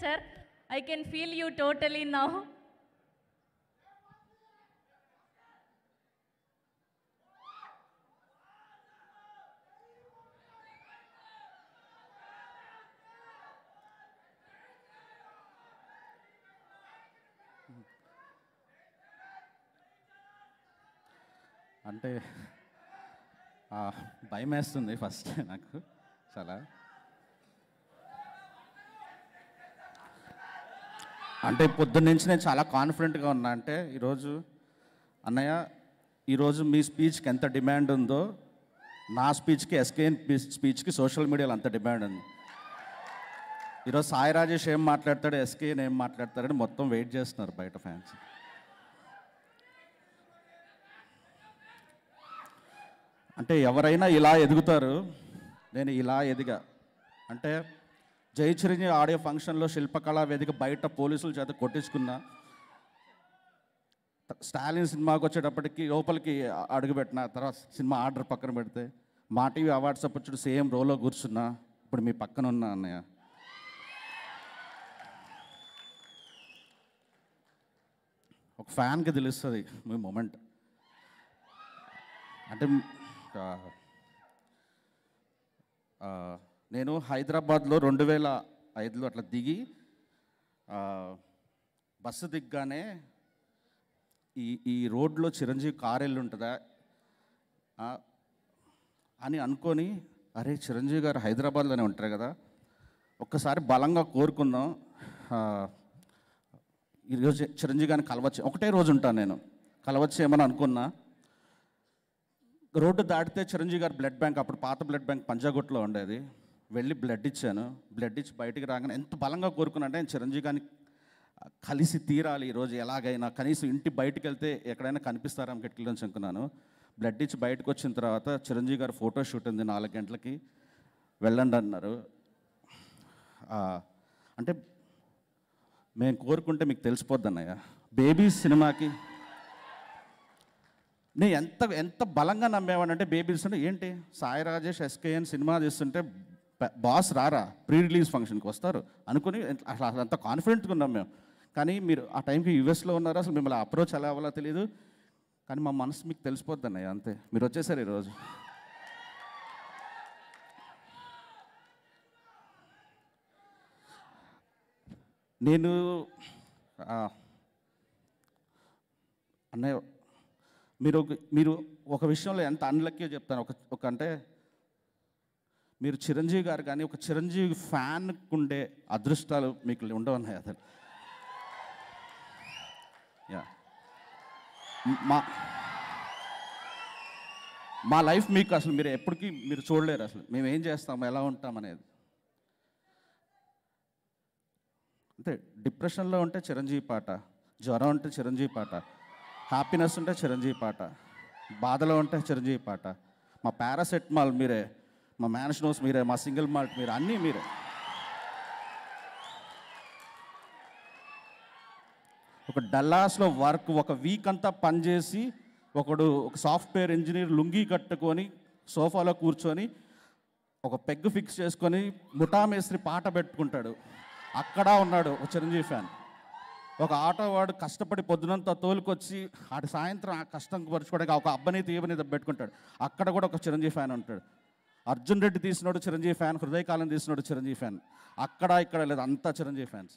sir. I can feel you totally now. అంటే ఆ, భయం వేస్తుంది ఫస్ట్ నాకు చాలా అంటే పొద్దున్న నుంచి నేను చాలా కాన్ఫిడెంట్గా ఉన్నా అంటే ఈరోజు అన్నయ్య ఈరోజు మీ స్పీచ్కి ఎంత డిమాండ్ ఉందో నా స్పీచ్కి ఎస్కేఎన్ స్పీచ్కి సోషల్ మీడియాలో అంత డిమాండ్ ఉంది ఈరోజు సాయి రాజేష్ ఏం మాట్లాడతాడు ఎస్కేఎన్ ఏం మాట్లాడతాడని మొత్తం వెయిట్ చేస్తున్నారు బయట ఫ్యాన్స్ అంటే ఎవరైనా ఇలా ఎదుగుతారు నేను ఇలా ఎదిగా అంటే జై చిరంజీవి ఆడియో ఫంక్షన్లో శిల్పకళా వేదిక బయట పోలీసుల చేత కొట్టించుకున్నా స్టాలిన్ సినిమాకి వచ్చేటప్పటికి లోపలికి అడుగుపెట్టిన తర్వాత సినిమా ఆర్డర్ పక్కన పెడితే మా టీవీ అవార్డ్స్ అప్పుడు సేమ్ రోలో కూర్చున్నా ఇప్పుడు మీ పక్కన ఉన్నా అన్నయ్య ఒక ఫ్యాన్కి తెలుస్తుంది మీ మూమెంట్ అంటే ఆ, ఆ, నేను హైదరాబాద్లో రెండు వేల ఐదులో అట్లా దిగి ఆ, బస్సు దిగ్గానే ఈ ఈ రోడ్లో చిరంజీవి కారు వెళ్ళి ఉంటుందా ఆ, అని అనుకొని అరే చిరంజీవి గారు హైదరాబాద్లోనే ఉంటారు కదా ఒక్కసారి బలంగా కోరుకుందాం ఆ, ఈరోజు చిరంజీవి గారిని కలవచ్చు ఒకటే రోజు ఉంటాను నేను కలవచ్చు ఏమని అనుకున్నా రోడ్డు దాటితే చిరంజీవి గారి బ్లడ్ బ్యాంక్ అప్పుడు పాత బ్లడ్ బ్యాంక్ పంజాగుట్లో ఉండేది వెళ్ళి బ్లడ్ ఇచ్చాను బ్లడ్ ఇచ్చి బయటికి రాగానే ఎంత బలంగా కోరుకున్నానంటే నేను చిరంజీవి గారిని కలిసి తీరాలి ఈరోజు ఎలాగైనా కనీసం ఇంటి బయటికి వెళ్తే ఎక్కడైనా కనిపిస్తారా కిటికీలో నుంచి అనుకున్నాను బ్లడ్ ఇచ్చి బయటకు వచ్చిన తర్వాత చిరంజీవి గారి ఫోటో షూట్ ఉంది నాలుగు గంటలకి వెళ్ళండి అన్నారు ఆ, అంటే మేము కోరుకుంటే మీకు తెలిసిపోద్ది అన్నయ్య బేబీ సినిమాకి నేను ఎంత ఎంత బలంగా నమ్మేవాడు అంటే బేబీస్ అంటే ఏంటి సాయి రాజేష్ ఎస్కేఎన్ సినిమా తీస్తుంటే బ- బాస్ రారా ప్రీ రిలీజ్ ఫంక్షన్కి వస్తారు అనుకుని అసలు అసలు అంత కాన్ఫిడెంట్గా ఉన్నాం మేము కానీ మీరు ఆ టైంకి యూఎస్లో ఉన్నారు అసలు మిమ్మల్ని అప్రోచ్ ఎలా అవ్వాలో తెలియదు కానీ మా మనసు మీకు తెలిసిపోద్ది అన్నయ్య అంతే మీరు వచ్చేసారు ఈరోజు నేను ఆ, అన్నయ్య మీరు ఒక మీరు ఒక విషయంలో ఎంత అన్లక్కీ చెప్తాను ఒక ఒక అంటే మీరు చిరంజీవి గారు కానీ ఒక చిరంజీవి ఫ్యాన్కు ఉండే అదృష్టాలు మీకు ఉండవు అన్నాయి అసలు యా మా మా లైఫ్ మీకు అసలు మీరు ఎప్పటికీ మీరు చూడలేరు అసలు మేము ఏం చేస్తాం ఎలా ఉంటాం అనేది అంతే డిప్రెషన్లో ఉంటే చిరంజీవి పాట జ్వరం ఉంటే చిరంజీవి పాట హ్యాపీనెస్ ఉంటే చిరంజీవి పాట బాధలో ఉంటే చిరంజీవి పాట మా పారాసెటమాల్ మీరే మా మ్యాన్షనోస్ మీరే మా సింగిల్ మాల్ట్ మీరే అన్నీ మీరే ఒక డల్లాస్లో వర్క్ ఒక వీక్ అంతా పనిచేసి ఒకడు ఒక సాఫ్ట్వేర్ ఇంజనీర్ లుంగీ కట్టుకొని సోఫాలో కూర్చొని ఒక పెగ్ ఫిక్స్ చేసుకొని ముఠా మేస్త్రి పాట పెట్టుకుంటాడు అక్కడ ఉన్నాడు ఒక చిరంజీవి ఫ్యాన్ ఒక ఆటో వాడు కష్టపడి పొద్దునంతా తోలుకొచ్చి ఆడి సాయంత్రం ఆ కష్టం పరుచుకోవడానికి ఒక అబ్బని తీయబని పెట్టుకుంటాడు అక్కడ కూడా ఒక చిరంజీవి ఫ్యాన్ ఉంటాడు అర్జున్ రెడ్డి తీసినోడు చిరంజీవి ఫ్యాన్ హృదయకాలం తీసినోడు చిరంజీవి ఫ్యాన్ అక్కడ ఇక్కడ లేదు అంతా చిరంజీవి ఫ్యాన్స్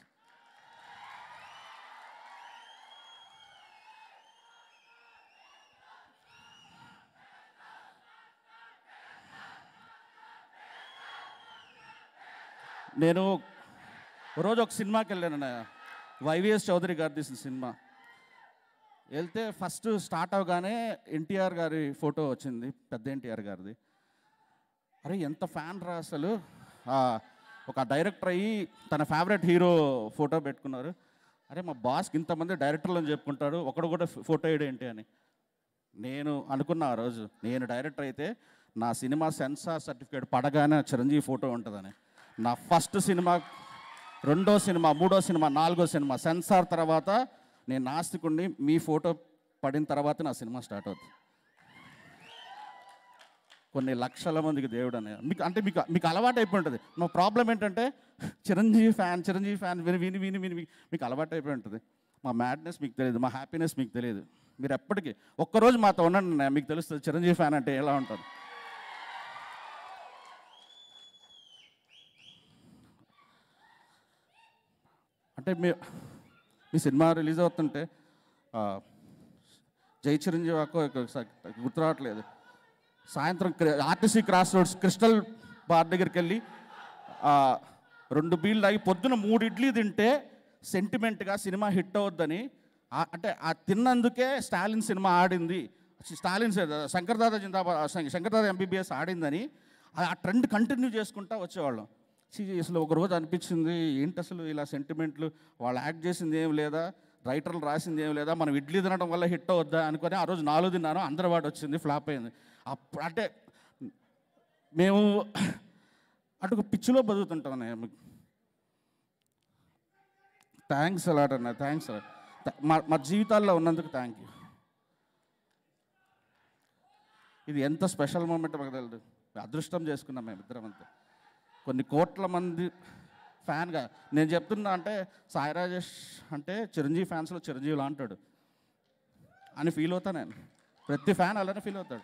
నేను ఓ రోజు ఒక సినిమాకి వెళ్ళాను అన్నయ్య. వైవిఎస్ చౌదరి గారు తీసిన సినిమా వెళ్తే ఫస్ట్ స్టార్ట్ అవగానే ఎన్టీఆర్ గారి ఫోటో వచ్చింది పెద్ద ఎన్టీఆర్ గారిది అరే ఎంత ఫ్యాన్ రా అసలు ఆ, ఒక డైరెక్టర్ అయ్యి తన ఫేవరెట్ హీరో ఫోటో పెట్టుకున్నారు అరే మా బాస్కి ఇంతమంది డైరెక్టర్లు అని చెప్పుకుంటాడు ఒకడు కూడా ఫోటో వేయడం ఏంటి అని నేను అనుకున్నా ఆ రోజు నేను డైరెక్టర్ అయితే నా సినిమా సెన్సార్ సర్టిఫికేట్ పడగానే చిరంజీవి ఫోటో ఉంటుందని నా ఫస్ట్ సినిమా రెండో సినిమా మూడో సినిమా నాలుగో సినిమా సెన్సార్ తర్వాత నేను నాస్తికుడిని మీ ఫోటో పడిన తర్వాత నా సినిమా స్టార్ట్ అవుతుంది కొన్ని లక్షల మందికి దేవుడు అనే మీకు అంటే మీకు మీకు అలవాటు అయిపోయి ఉంటుంది మా ప్రాబ్లం ఏంటంటే చిరంజీవి ఫ్యాన్ చిరంజీవి ఫ్యాన్ విని విని విని విని మీకు- మీకు అలవాటు అయిపోయి ఉంటుంది మా మ్యాడ్నెస్ మీకు తెలియదు మా హ్యాపీనెస్ మీకు తెలియదు మీరు ఎప్పటికీ ఒక్కరోజు మాతో ఉండండి అన్నయ్య, మీకు తెలుస్తుంది చిరంజీవి ఫ్యాన్ అంటే ఎలా ఉంటుంది అంటే మీ మీ సినిమా రిలీజ్ అవుతుంటే ఆ, జై చిరంజీవి అక్కో గుర్తు రావట్లేదు సాయంత్రం క్రి- RTC cross roads crystal bar దగ్గరికి వెళ్ళి ఆ, రెండు బీళ్ళు తాగి పొద్దున మూడు ఇడ్లీ తింటే సెంటిమెంట్గా సినిమా హిట్ అవుద్దని ఆ- అంటే ఆ తిన్నందుకే స్టాలిన్ సినిమా ఆడింది స్టాలిన్ సి- శంకర్ దాదా జిందాబాద్ శం- శంకర్ దాదా ఎంబీబీఎస్ ఆడిందని ఆ- ఆ ట్రెండ్ కంటిన్యూ చేసుకుంటా వచ్చేవాళ్ళం ఛీ, అసలు ఒక రోజు అనిపించింది ఏంటి అసలు ఇలా సెంటిమెంట్లు వాళ్ళు యాక్ట్ చేసింది ఏం లేదా రైటర్లు రాసింది ఏం లేదా మనం ఇడ్లీ తినడం వల్ల హిట్ అవుద్దా అనుకొని ఆ రోజు నాలుగు తిన్నాను అందరి వాడు వచ్చింది ఫ్లాప్ అయింది అప్పుడు అంటే మేము అటు పిచ్చిలో బతుకుతుంటాం అన్నయ్య థ్యాంక్స్ అలాట్ అన్న థ్యాంక్స్ మా మా జీవితాల్లో ఉన్నందుకు థ్యాంక్ యూ ఇది ఎంత స్పెషల్ మూమెంట్ మాకు తెలియదు అదృష్టం చేసుకున్నాం మేము ఇద్దరం అంతా కొన్ని కోట్ల మంది ఫ్యాన్గా నేను చెప్తున్నా అంటే సాయి రాజేష్ అంటే చిరంజీవి ఫ్యాన్స్లో చిరంజీవిలా అంటాడు అని ఫీల్ అవుతా నేను ప్రతి ఫ్యాన్ అలానే ఫీల్ అవుతాడు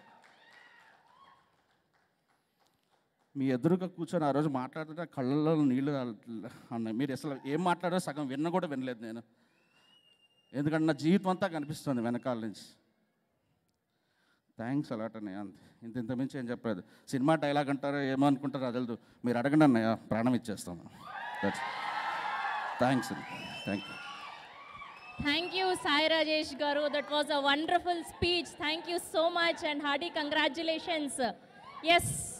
మీ ఎదురుగా కూర్చొని ఆ రోజు మాట్లాడుతుంటే కళ్ళల్లో నీళ్ళు అన్నాయి మీరు అసలు ఏం మాట్లాడారో సగం విన్న కూడా వినలేదు నేను ఎందుకంటే నా జీవితం అంతా కనిపిస్తుంది వెనకాల నుంచి థ్యాంక్స్ అలాట్ అన్నయ్య అంతే ఇంత ఇంత మించి ఏం చెప్పలేదు సినిమా డైలాగ్ అంటారో ఏమో అనుకుంటారో అదలదు మీరు అడగండి అన్నయ్య ప్రాణం ఇచ్చేస్తాను thanks thank you Thank you, Sai Rajesh Garu. That was a wonderful speech. Thank you so much and hearty congratulations. Yes,